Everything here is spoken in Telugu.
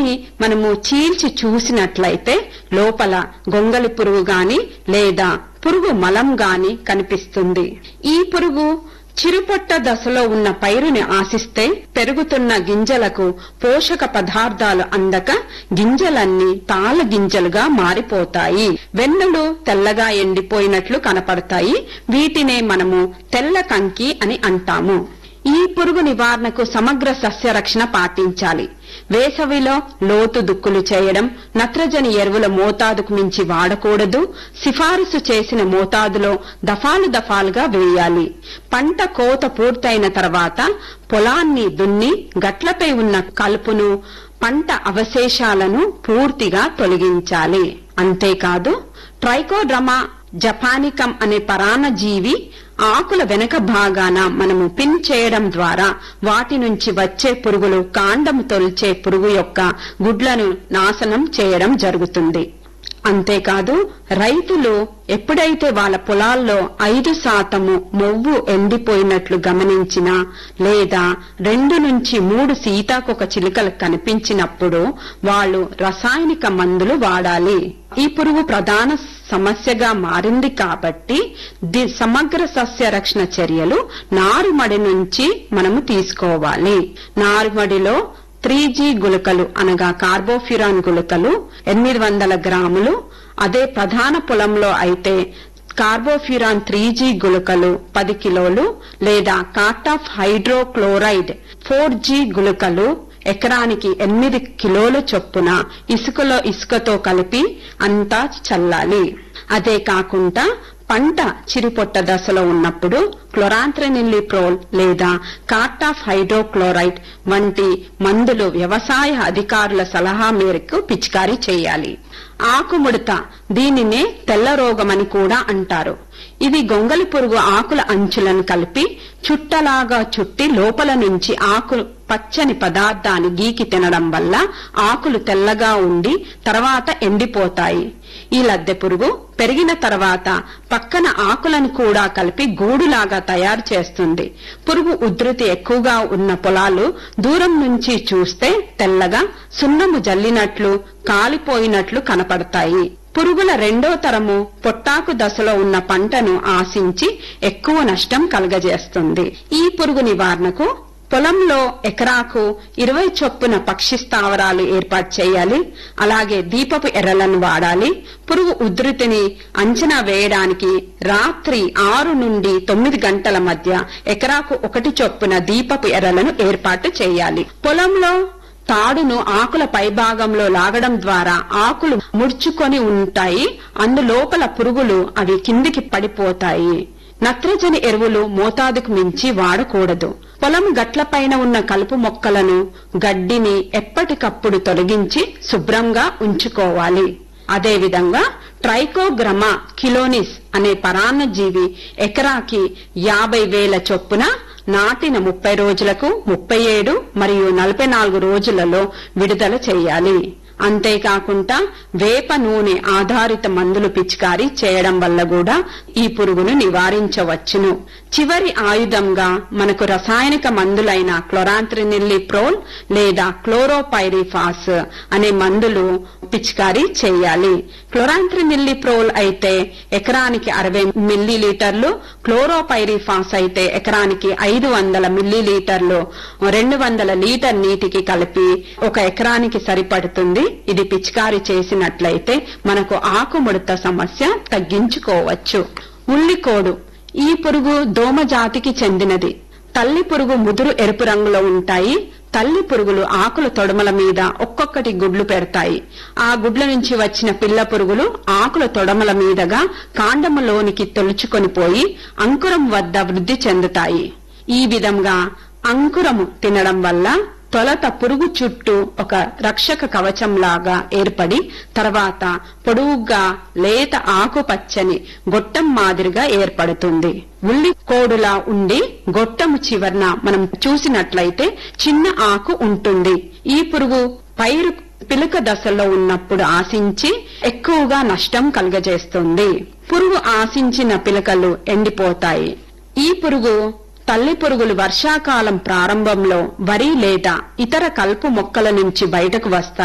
దీన్ని మనము చీల్చి చూసినట్లయితే లోపల గొంగలి పురుగు గాని లేదా పురుగు మలం గాని కనిపిస్తుంది ఈ పురుగు చిరుపొట్ట దశలో ఉన్న పైరుని ఆశిస్తే పెరుగుతున్న గింజలకు పోషక పదార్థాలు అందక గింజలన్నీ తాళ గింజలుగా మారిపోతాయి వెన్నులు తెల్లగా ఎండిపోయినట్లు కనపడతాయి వీటినే మనము తెల్ల కంకి అని అంటాము ఈ పురుగు నివారణకు సమగ్ర సస్య రక్షణ పాటించాలి వేసవిలో లోతు దుక్కులు చేయడం నత్రజని ఎరువుల మోతాదుకు మించి వాడకూడదు సిఫారసు చేసిన మోతాదులో దఫాలు దఫాలుగా వేయాలి పంట కోత పూర్తయిన తర్వాత పొలాన్ని దున్ని గట్లపై ఉన్న కలుపును పంట అవశేషాలను పూర్తిగా తొలగించాలి అంతేకాదు ట్రైకోడ్రమా జపానికం అనే పరాన్నజీవి ఆకుల వెనక భాగాన మనము పిన్ చేయడం ద్వారా వాటి నుంచి వచ్చే పురుగులు కాండము తొలిచే పురుగు యొక్క గుడ్లను నాశనం చేయడం జరుగుతుంది అంతేకాదు రైతులు ఎప్పుడైతే వాళ్ళ పొలాల్లో ఐదు శాతము మొవ్వు ఎండిపోయినట్లు గమనించినా లేదా రెండు నుంచి మూడు సీతాకొక చిలుకలు కనిపించినప్పుడు వాళ్ళు రసాయనిక మందులు వాడాలి ఈ పురుగు ప్రధాన సమస్యగా మారింది కాబట్టి ది సమగ్ర సస్య రక్షణ చర్యలు నారుమడి నుంచి మనము తీసుకోవాలి నారుమడిలో త్రీ జీ గుళికలు అనగా కార్బోఫ్యురాన్ గుళికలు ఎనిమిది వందల గ్రాములు అదే ప్రధాన పొలంలో అయితే కార్బోఫ్యురాన్ త్రీ జీ గుళికలు పది కిలోలు లేదా కార్టాఫ్ హైడ్రోక్లోరైడ్ ఫోర్ జీ గుళికలు ఎకరానికి ఎనిమిది కిలోల చొప్పున ఇసుకలో ఇసుకతో కలిపి అంతా చల్లాలి అదే కాకుండా పంట చిరుపొట్ట దశలో ఉన్నప్పుడు క్లోరాంత్రనిల్లిప్రోల్ లేదా కార్టాఫ్ హైడ్రోక్లోరైడ్ వంటి మందులు వ్యవసాయ అధికారుల సలహా మేరకు పిచికారీ చేయాలి ఆకుముడత దీనినే తెల్ల రోగమని కూడా అంటారు ఇది గొంగలి పురుగు ఆకుల అంచులను కలిపి చుట్టలాగా చుట్టి లోపల నుంచి ఆకులు పచ్చని పదార్థాన్ని గీకి తినడం వల్ల ఆకులు తెల్లగా ఉండి తర్వాత ఎండిపోతాయి ఈ లద్దె పురుగు పెరిగిన తర్వాత పక్కన ఆకులను కూడా కలిపి గూడులాగా తయారు చేస్తుంది పురుగు ఉధృతి ఎక్కువగా ఉన్న పొలాలు దూరం నుంచి చూస్తే తెల్లగా సున్నము జల్లినట్లు కాలిపోయినట్లు కనపడతాయి పురుగుల రెండో తరము పొట్టాకు దశలో ఉన్న పంటను ఆశించి ఎక్కువ నష్టం కలగజేస్తుంది ఈ పురుగు నివారణకు పొలంలో ఎకరాకు ఇరవై చొప్పున పక్షి స్థావరాలు ఏర్పాటు చేయాలి అలాగే దీపపు ఎర్రలను వాడాలి పురుగు ఉధృతిని అంచనా వేయడానికి రాత్రి ఆరు నుండి తొమ్మిది గంటల మధ్య ఎకరాకు ఒకటి చొప్పున దీపపు ఎర్రలను ఏర్పాటు చేయాలి పొలంలో తాడును ఆకుల పైభాగంలో లాగడం ద్వారా ఆకులు ముడుచుకొని ఉంటాయి అందులోపల పురుగులు అవి కిందికి పడిపోతాయి నత్రజని ఎరువులు మోతాదుకు మించి వాడకూడదు పొలం గట్లపైన ఉన్న కలుపు మొక్కలను గడ్డిని ఎప్పటికప్పుడు తొలగించి శుభ్రంగా ఉంచుకోవాలి అదేవిధంగా ట్రైకోగ్రమా కిలోనిస్ అనే పరాన్నజీవి ఎకరాకి యాభై వేల చొప్పున నాటిన ముప్పై రోజులకు ముప్పై ఏడు మరియు నలభై నాలుగు రోజులలో విడుదల చేయాలి అంతేకాకుండా వేప నూనె ఆధారిత మందులు పిచికారీ చేయడం వల్ల కూడా ఈ పురుగును నివారించవచ్చును చివరి ఆయుధంగా మనకు రసాయనిక మందులైన క్లోరాంత్రినిల్లిప్రోల్ లేదా క్లోరోపైరిఫాస్ అనే మందులు పిచికారీ చేయాలి క్లోరాంత్రినిల్లిప్రోల్ అయితే ఎకరానికి అరవై మిల్లీలీటర్లు క్లోరోపైరిఫాస్ అయితే ఎకరానికి ఐదు వందల మిల్లీలీటర్లు రెండు వందల లీటర్ నీటికి కలిపి ఒక ఎకరానికి సరిపడుతుంది ఇది పిచికారీ చేసినట్లయితే మనకు ఆకుముడత సమస్య తగ్గించుకోవచ్చు ఉల్లికోడు ఈ పురుగు దోమ జాతికి చెందినది తల్లి పురుగు ముదురు ఎరుపు రంగులో ఉంటాయి తల్లి పురుగులు ఆకుల తొడమల మీద ఒక్కొక్కటి గుడ్లు పెడతాయి ఆ గుడ్ల నుంచి వచ్చిన పిల్ల పురుగులు ఆకుల తొడమల మీదగా కాండములోనికి తొలుచుకొని పోయి అంకురం వద్ద వృద్ధి చెందుతాయి ఈ విధంగా అంకురము తినడం వల్ల తొలత పురుగు చుట్టూ ఒక రక్షక కవచంలాగా ఏర్పడి తర్వాత పొడువుగా లేత ఆకుపచ్చని గొట్టం మాదిరిగా ఏర్పడుతుంది ఉల్లి కోడులా ఉండి గొట్టము చివరన మనం చూసినట్లయితే చిన్న ఆకు ఉంటుంది ఈ పురుగు పైరు పిలక దశలో ఉన్నప్పుడు ఆశించి ఎక్కువగా నష్టం కలుగజేస్తుంది పురుగు ఆశించిన పిలకలు ఎండిపోతాయి ఈ పురుగు తల్లి పురుగులు వర్షాకాలం ప్రారంభంలో వరి లేదా ఇతర కలుపు మొక్కల నుంచి బయటకు వస్తాయి